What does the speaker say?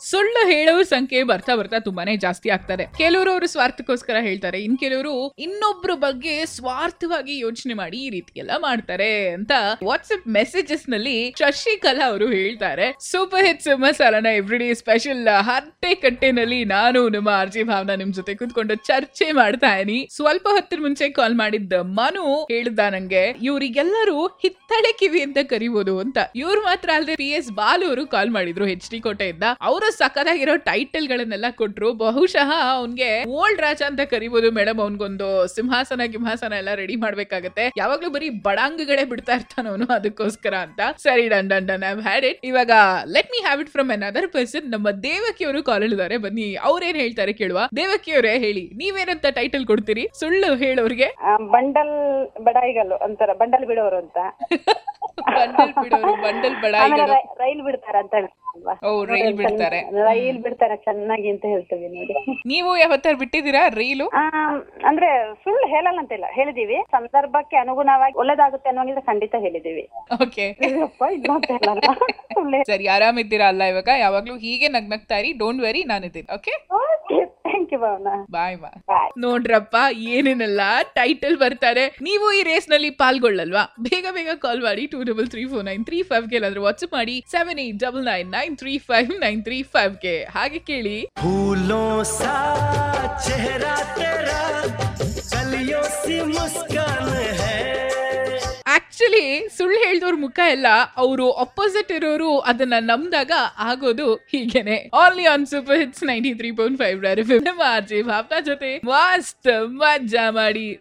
ಸುಳ್ಳು ಹೇಳೋರ್ ಸಂಖ್ಯೆ ಬರ್ತಾ ಬರ್ತಾ ತುಂಬಾನೇ ಜಾಸ್ತಿ ಆಗ್ತಾರೆ ಕೆಲವರು ಅವರು ಸ್ವಾರ್ಥಕ್ಕೋಸ್ಕರ ಹೇಳ್ತಾರೆ ಇನ್ ಕೆಲವರು ಇನ್ನೊಬ್ರ ಬಗ್ಗೆ ಸ್ವಾರ್ಥವಾಗಿ ಯೋಚನೆ ಮಾಡಿ ಈ ರೀತಿ ಎಲ್ಲ ಮಾಡ್ತಾರೆ ಅಂತ ವಾಟ್ಸ್ಆಪ್ ಮೆಸೇಜಸ್ ನಲ್ಲಿ ಶಶಿಕಲಾ ಅವರು ಹೇಳ್ತಾರೆ ಸೂಪರ್ ಹಿಟ್ಸ್ ಮಸಾಲಾನ ಎವ್ರಿಡೇ ಸ್ಪೆಷಲ್ ಹರಟೆ ಕಟ್ಟೆನಲ್ಲಿ ನಾನು ನಮ್ಮ ಆರ್ಜಿ ಭಾವನಾ ನಿಮ್ ಜೊತೆ ಕೂತ್ಕೊಂಡು ಚರ್ಚೆ ಮಾಡ್ತಾ ಇದೀನಿ ಸ್ವಲ್ಪ ಹೊತ್ತಿನ ಮುಂಚೆ ಕಾಲ್ ಮಾಡಿದ್ದ ಮನು ಹೇಳ್ದ ನಂಗೆ ಇವ್ರಿಗೆಲ್ಲರೂ ಹಿತ್ತಳೆ ಕಿವಿ ಅಂತ ಕರಿಬೋದು ಅಂತ ಇವ್ರು ಮಾತ್ರ ಅಲ್ಲದೆ ಪಿ ಎಸ್ ಬಾಲು ಅವರು ಕಾಲ್ ಮಾಡಿದ್ರು ಎಚ್ ಡಿ ಕೋಟೆಯಿಂದ ಅವರು ಸಖತ್ತಾಗಿರೋ ಟೈಟಲ್ ಗಳನ್ನೆಲ್ಲ ಕೊಟ್ರು ಬಹುಶಃ ಅವ್ನ್ಗೆ ಓಲ್ಡ್ ರಾಜ ಅಂತ ಕರಿಬೋದು ಮೇಡಮ್ ಅವ್ನ್ಗೊಂದು ಸಿಂಹಾಸನ ಗಿಂಹಾಸನ ಎಲ್ಲ ರೆಡಿ ಮಾಡ್ಬೇಕಾಗತ್ತೆ ಯಾವಾಗ್ಲೂ ಬರೀ ಬಡಾಂಗಗಳೇ ಬಿಡ್ತಾ ಇರ್ತಾನ ಅವನು ಅದಕ್ಕೋಸ್ಕರ ಅಂತ ಸರಿ done done done I had it ಇವಾಗ let me have it from another person ನಮ್ಮ ದೇವಕಿ ಅವರು ಕಾಲ್ ಇದ್ದಾರೆ ಬನ್ನಿ ಅವ್ರೇನ್ ಹೇಳ್ತಾರೆ ಕೇಳುವ ದೇವಕಿ ಅವರೇ ಹೇಳಿ ನೀವೇನಂತ ಟೈಟಲ್ ಕೊಡ್ತೀರಿ ಸುಳ್ಳು ಹೇಳೋರ್ಗೆ ಆ, ಬಂಡಲ್ ಬಡಾಯಿಗಳು ಅಂತಾರ ಬಂಡಲ್ ಬಿಡೋರು ಅಂತ ಬಂಡಲ್ ಬಿಡೋರು ಬಂಡಲ್ ಆಮೇಲೆ ಬಡಾಯಿಗಳು ರೈ- ರೈಲ್ ಬಿಡ್ತಾರೆ ಅಂತ ಹೇಳ್ತಾರಲ್ವಾ ಓ ರೈಲ್ ಬಿಡ್ತಾರೆ ರೈಲ್ ಬಿಡ್ತಾರೆ ಚೆನ್ನಾಗಿ ಅಂತ ಹೇಳ್ತೀವಿ ನೋಡಿ ನೀವು ಯಾವತ್ತಾರು ಬಿಟ್ಟಿದ್ದೀರಾ ರೈಲು ಆ, ಅಂದ್ರೆ ಸುಳ್ಳು ಹೇಳಲ್ಲ ಅಂತಿಲ್ಲ ಹೇಳಿದೀವಿ ಸಂದರ್ಭಕ್ಕೆ ಅನುಗುಣವಾಗಿ ಒಳ್ಳೇದಾಗುತ್ತೆ ಅನ್ನೋಂಗಿದ್ರೆ ಖಂಡಿತ ಹೇಳಿದೀವಿ ಓಕೆ ಅಯ್ಯಪ್ಪ ಇಲ್ಲ ಅಂತ ಹೇಳಲ್ಲ ಸುಳ್ಳು ಸರಿ ಆರಾಮಿದ್ದೀರಾ ಅಲ್ಲ ಇವಾಗ ಯಾವಾಗ್ಲೂ ಹೀಗೆ ನಗ್ನಗ್ತಾ ಇರಿ ಡೋಂಟ್ ವೆರಿ ನಾನಿದ್ದೀನಿ okay okay thank you Bhavana bye ಬಾ ಬಾಯ್ ನೋಡ್ರಪ್ಪ ಏನೇನೆಲ್ಲ ಟೈಟಲ್ ಬರ್ತಾರೆ ನೀವು ಈ ರೇಸ್ ನಲ್ಲಿ ಪಾಲ್ಗೊಳ್ಳಲ್ವಾ ಬೇಗ ಬೇಗ ಕಾಲ್ ಮಾಡಿ two double three four nine three five ಗೆ ಇಲ್ಲಾಂದ್ರೆ ವಾಟ್ಸ್ಆಪ್ ಮಾಡಿ seven eight double nine nine three five nine three five ಗೆ ಹಾಗೆ ಕೇಳಿ फूलों सा चेहरा तेरा कलियों सी मुस्कान है ಆಕ್ಚುಲಿ ಸುಳ್ಳು ಹೇಳ್ದವ್ರ ಮುಖ ಎಲ್ಲ ಅವರು ಅಪೋಸಿಟ್ ಇರೋರು ಅದನ್ನ ನಂಬ್ದಾಗ ಆಗೋದು ಹೀಗೇನೆ only on super hits ninety three point five R J Bhavana ಜೊತೆ ಮಸ್ತ್ ಮಜಾ ಮಾಡಿ